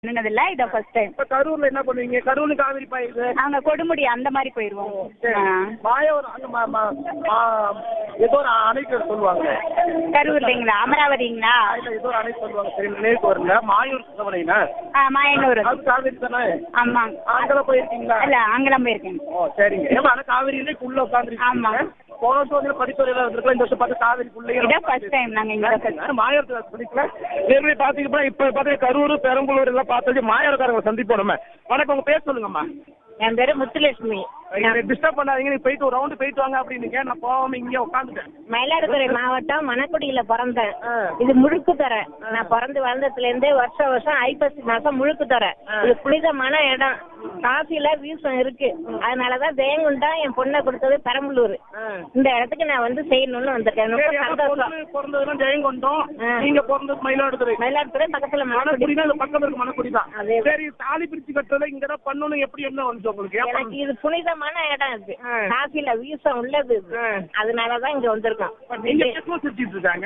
பண்ணுனதில்ல இதை first time இப்ப கரூர்ல என்ன பண்ணுவீங்க கரூர்ல காவிரி பாயுது அவங்க கொடுமுடி அந்த மாதிரி போயிடுவோம் சரி ஆ. மாயவரம் அங்க ம- ம- மா- ஏதோ ஒரு அணைக்கு சொல்லுவாங்க கரூர்லைங்களா அமராவதிங்களா அதுல ஏதோ ஒரு அணை சொல்லுவாங்க சரி நினைவுக்கு வரல மாயூர் சுத்தமனைனா ஆ மாயனூர் அது காவிரி தானே ஆமாங்க அங்கெல்லாம் போயிருக்கீங்களா இல்ல அங்கெல்லாம் போயிருக்கேன் ஓ சரிங்க ஏமா ஆனா காவிரியிலே உள்ள உட்காந்துருக்கீங்க ஆமா. போன வருஷம் வந்து படித்துறையில வந்திருக்கலாம் இந்த வருஷம் பார்த்து காவிரிக்குள்ளேயே இதான் ஃபர்ஸ்ட் டைம் நாங்க இங்க தான் first- மாயாவரத்துல படிக்கல நேர்மையை பாத்தீங்கன்னா இப்ப பாத்தீங்கன்னா கரூர் பெரம்பலூர் எல்லாம் பார்த்தது மாயாவரக்காரங்க சந்திப்போம் நம்ம வணக்கம் உங்க பேர் சொல்லுங்கம்மா என் பேரு முத்துலட்சுமி டிஸ்டர்ப் பண்ணாதீங்க நீ போயிட்டு ஒரு ரவுண்டு போயிட்டு வாங்க அப்படின்னீங்க நான் போகாம இங்கே உட்காந்துட்டேன் மயிலாடுதுறை மாவட்டம் மணக்குடியில பிறந்தேன் ஆ. இது முழுக்கு தர நான் பிறந்து வளர்ந்ததுல இருந்தே வருஷம் வருஷம் ஐப்பசி மாசம் முழுக்கு தர இது புனிதமான இடம் காசியில வீசம் இருக்கு அதனாலதான் ஜெயங்குண்டா என் பொண்ணை கொடுத்தது பெரம்பலூர் இந்த இடத்துக்கு நான் வந்து செய்யணும்னு வந்திருக்கேன் ரொம்ப சரி, அப்ப சந்தோஷம் பொண்ணு பிறந்ததுலாம் ஜெயங்கொண்டோம் ஆ. நீங்க பிறந்தது மயிலாடுதுறை மயிலாடுதுறை பக்கத்துல மணக்குடி மணக்குடி தான் இந்த பக்கம் இருக்கு மணக்குடி தான் அதே. சரி தாலி பிரிச்சு கட்டுறதுல இங்க தான் பண்ணணும் எப்படி என்ன வந்துச்சு உங்களுக்கு ஏன் எனக்கு இது புனிதமான இடம் இது ஆ. காசியில வீசம் உள்ளது இது ஆ. அதனாலதான் இங்க வந்திருக்கோம் நீங்க பேசுவோம் சிரிச்சிட்டு இருக்காங்க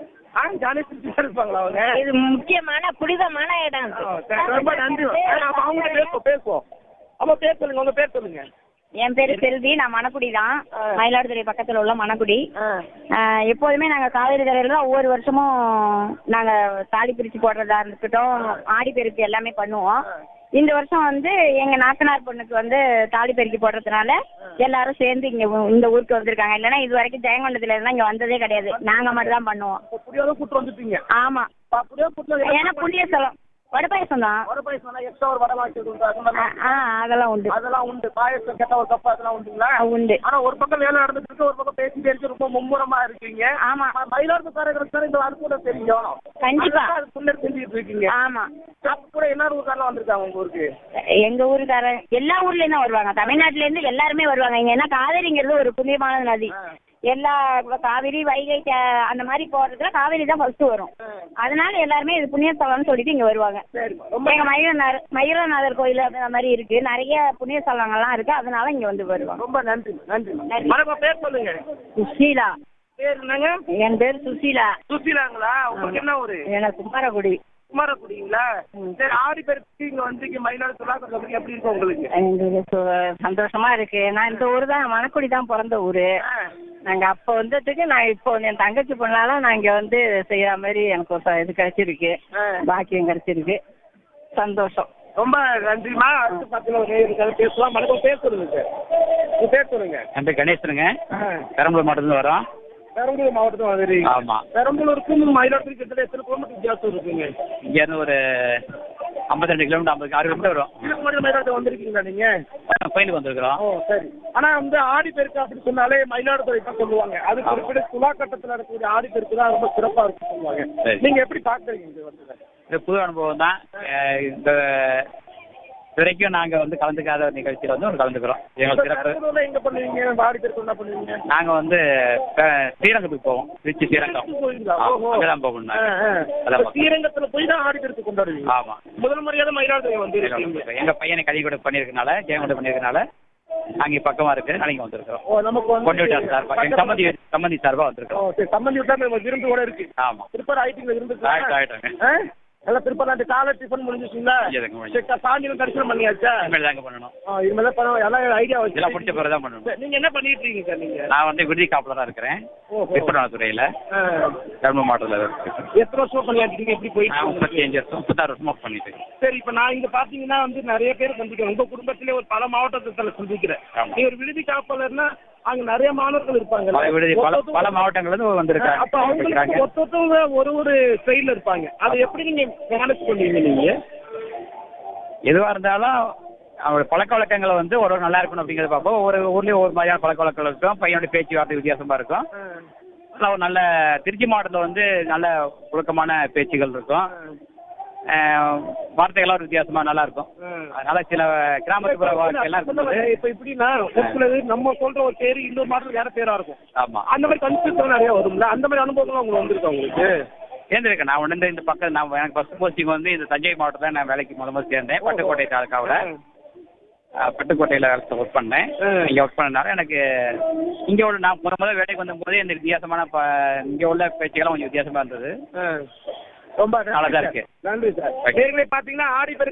ஆ ஜாலியாக சிரிச்சுட்டு இருப்பாங்களா அவங்க இது முக்கியமான புனிதமான இடம் இது. ஆ, சரி, ரொம்ப நன்றி அப்ப அவங்க பேசுவோம் பேசுவோம் ஆமா பேர் சொல்லுங்க உங்க பேர் சொல்லுங்க என் பேரு செல்வி நான் மணக்குடி தான் மயிலாடுதுறை பக்கத்துல உள்ள மணக்குடி ஆ, எப்போதுமே நாங்க காவேரி கரையில தான் ஒவ்வொரு வருஷமும் நாங்க தாலி பிரிச்சு போடுறதா இருக்கட்டும் ஆடி பெருக்கு எல்லாமே பண்ணுவோம் இந்த வருஷம் வந்து எங்க நாத்தனார் பொண்ணுக்கு வந்து தாலி பெருக்கி போடுறதுனால எல்லாரும் சேர்ந்து இங்க ஊ- இந்த ஊருக்கு வந்திருக்காங்க இல்லைன்னா இது வரைக்கும் ஜெயங்கொண்டத்துல இருந்தா இங்க வந்ததே கிடையாது நாங்க மட்டும் தான் பண்ணுவோம் புரியாத கூட்டு வந்துட்டீங்க ஆமா அப்படியே கூட்டு ஏன்னா புண்ணிய ஸ்தலம் வட பாயசம் தான் வடை பாயசம் எக்ஸ்ட்ரா ஒரு வடை வாங்கி ஆ, ஆ அதெல்லாம் உண்டு அதெல்லாம் உண்டு பாயசம் கெட்ட ஒரு கப்பு அதெல்லாம் உண்டுங்களா ஆ, உண்டு ஆனா ஒரு பக்கம் வேலை நடந்துட்டு இருக்கு ஒரு பக்கம் பேசிட்டே இருக்கு ரொம்ப மும்முரமா இருக்கீங்க ஆமா ம- மயிலாடுதுறைக்காரங்களுக்கு தான் இந்த அது கூட தெரியும் கண்டிப்பா. அதுதான் அது முன்னாடி செஞ்சுட்டு இருக்கீங்க ஆமா அப்ப கூட என்ன ஊருக்காரலாம் வந்திருக்காங்க உங்க ஊருக்கு எங்க ஊருக்காரன் எல்லா ஊர்ல இருந்தும் வருவாங்க தமிழ்நாட்டுல இருந்து எல்லாருமே வருவாங்க இங்க ஏன்னா காவேரிங்கிறது ஒரு புண்ணியமான நதி எல்லா இப்ப காவிரி வைகை க- அந்த மாதிரி போறதுல காவேரி தான் ஃபர்ஸ்ட் வரும் அதனால எல்லாருமே இது புண்ணியஸ்தலம்னு சொல்லிட்டு இங்க வருவாங்க சரிம்மா ரொம்ப எங்க மயூரநாதர் மயூரநாதர் கோயில் அந்த மாதிரி இருக்கு நிறைய புண்ணியஸ்தலங்கள்லாம் இருக்கு அதனால இங்க வந்து வருவாங்க ரொம்ப நன்றி நன்றி வணக்கம் பேர் சொல்லுங்க சுசீலா பேர் என்னங்க என் பேர் சுசீலா சுசீலாங்களா உங்களுக்கு என்ன ஊரு எனக்கு குமாரகுடி குமாரக்குடிங்களா சரி ஆடி பேருக்கு இங்க வந்து இங்க மயிலாடுதுறை கொஞ்சம் எப்படி இருக்கும் உங்களுக்கு எங்களுக்கு சு- சந்தோஷமா இருக்கு நான் இந்த ஊர் தான் மணக்குடி தான் பிறந்த ஊரு ஆ. நாங்க அப்ப வந்ததுக்கு நான் இப்போ என் தங்கச்சி பொண்ணால நான் இங்க வந்து செய்யற மாதிரி எனக்கு ஒரு ச- இது கிடைச்சிருக்கு ஆ. பாக்கியம் கிடைச்சிருக்கு சந்தோஷம் ரொம்ப நன்றிமா அடுத்து பார்த்தீங்கன்னா ஒரு நேயர் பேசலாம் வணக்கம் பேர் சொல்லுங்க சார் உங்க பேர் சொல்லுங்க என் பேர் கணேசனுங்க ஆ. பெரம்பலூர் மாவட்டத்துல வரோம் பெரம்பலூர் மாவட்டத்தில் வந்துடுறீங்க ஆமா பெரம்பலூருக்கும் மயிலாடுதுறை கிட்ட எத்தனை கிலோமீட்டர் வித்தியாசம் இருக்குங்க இங்க இருந்து ஒரு 52 கிலோமீட்டர் ஐம்பது ஆறு கிலோமீட்டர் வரும் இதுக்கு முன்னாடி மயிலாடுதுறை வந்திருக்கீங்களா நீங்க கோயிலுக்கு வந்திருக்கிறோம் ஓ சரி ஆனா வந்து ஆடி பெருக்கு அப்படின்னு சொன்னாலே மயிலாடுதுறை தான் சொல்லுவாங்க அது குறிப்பிட்ட துலா கட்டத்துல இருக்கக்கூடிய ஆடி பெருக்கு தான் ரொம்ப சிறப்பா இருக்கு சொல்லுவாங்க சரி. நீங்க எப்படி பாக்குறீங்க இது வந்து இது புது அனுபவம் தான் அஹ் இந்த இது வரைக்கும் நாங்க வந்து கலந்துக்காத ஒரு நிகழ்ச்சியில வந்து ஒரு கலந்துக்கிறோம் எங்களுக்கு சிறப்பு பெரம்பலூர்ல எங்க பண்ணுவீங்க ஆடி பெருக்கு என்ன பண்ணுவீங்க நாங்க வந்து அஹ், ஸ்ரீரங்கத்துக்கு போவோம் திருச்சி ஸ்ரீரங்கம் கோயிலுங்களா? ஆ, ஓஹோ. அங்கதான் போகணும் ஆ, நாங்க. ஆ. அதான் இப்ப ஸ்ரீரங்கத்துல போய் தான் ஆடி பெருக்கு கொண்டாடுவீங்க ஆமா முதல் முறையாக மயிலாடுதுறை வந்து இருக்கீங்க எங்க பையனை கல்வி கூட பண்ணிருக்கனால ஜெயங்கொண்ட பண்ணிருக்கனால நாங்க இங்க பக்கமா இருக்கு நாளைக்கு வந்திருக்கிறோம் ஓ நமக்கு வந்து கொண்டு விட்டார் சார்பா எங்க சம்மந்தி சம்மந்தி சார்பா ஓ வந்திருக்கோம் சரி சம்மந்தி விட்டா நம்ம விருந்து கூட இருக்கு ஆமா திருப்பதி ஐட்டிங்ல இருந்து ஆயிட்டு ஆயிட்டுங்க நல்லா திருப்பதி காலை டிஃபன் முடிஞ்சிச்சுங்களா முடிஞ்சதுங்க, முடிஞ்சது. சரி சாமியிலும் தரிசனம் பண்ணியாச்சா இனிமேல் தாங்க பண்ணணும் ஆ, இது மாதிரி பரவாயில்ல எல்லாம் ஐடியா வச்சு இதெல்லாம் முடிச்ச பிறகு தான் பண்ணணும் சரி, நீங்க என்ன பண்ணிட்டு இருக்கீங்க சார் நீங்க நான் வந்து விடுதி காப்பலரா இருக்கிறேன் ஓஹோ. விற்பனை துறையில ஆ, தர்ம மாவட்டத்தில் இருக்கேன் எத்தனை வருஷமா பண்ணிட்டு இருக்கீங்க எப்படி போயிட்டு நான் இருக்கு? முப்பத்தி அஞ்சு வருஷம் முப்பத்தாறு வருஷமா பண்ணிட்டு இருக்கேன். சரி இப்ப நான் இங்க பாத்தீங்கன்னா வந்து நிறைய பேர் சந்திக்கிறேன் உங்க குடும்பத்திலே ஒரு பல மாவட்டத்துல சந்திக்கிறேன் ஆமா. நீ ஒரு விடுதி காப்பாளர்னா அங்க நிறைய மாணவர்கள் இருப்பாங்க பல விடுதி பல பல மாவட்டங்கள்ல இருந்து வந்திருக்காங்க அப்ப அவங்களுக்கு ஒருத்தவங்க ஒரு ஒரு ஸ்டைல இருப்பாங்க அதை எப்படி நீங்க மேனேஜ் பண்ணுவீங்க நீங்க எதுவா இருந்தாலும் அவங்களோட பழக்க வழக்கங்களை வந்து ஒரு ஒரு நல்லா இருக்கணும் அப்படிங்கறத பார்ப்போம் ஒவ்வொரு ஊர்லயும் ஒவ்வொரு மாதிரியான பழக்க வழக்கங்கள் இருக்கும் பையனோட பேச்சுவார்த்தை வித்தியாசமா இருக்கும் ஆனா ஒரு நல்ல திருச்சி மாவட்டத்தில் வந்து நல்ல ஒழுக்கமான பேச்சுகள் இருக்கும் அஹ், வார்த்தைகள்லாம் ஒரு வித்தியாசமா நல்லா இருக்கும் அதனால சில கிராமப்புற வாழ்க்கையெல்லாம் இருக்கும்போது இப்ப எப்படின்னா ஒரு சிலது நம்ம சொல்ற ஒரு பேரு இன்னொரு மாடல் வேற பேரா இருக்கும் ஆமா அந்த மாதிரி கன்ஃபியூஷன் நிறைய வரும்ல அந்த மாதிரி அனுபவங்கள் உங்களுக்கு வந்திருக்கா உங்களுக்கு சேர்ந்துருக்கேன் நான் ஒன்று இந்த பக்கம் நான் எனக்கு ஃபர்ஸ்ட் போஸ்டிங் வந்து இந்த தஞ்சை மாவட்டத்தில் நான் வேலைக்கு முத முதல்ல சேர்ந்தேன் பட்டுக்கோட்டை தாலுக்காவில் பட்டுக்கோட்டையில் ஒர்க் பண்ணேன் ம். இங்கே ஒர்க் பண்ணனால எனக்கு இங்கே உள்ள நான் முத முதல்ல வேலைக்கு வந்தபோது இந்த வித்தியாசமான ப இங்கே உள்ள பேச்சுக்கெல்லாம் கொஞ்சம் வித்தியாசமாக இருந்தது ரொம்ப நல்லா தான் இருக்கு நன்றி சார் Okay. நேர்களே பாத்தீங்கன்னா ஆடி பெருக்கு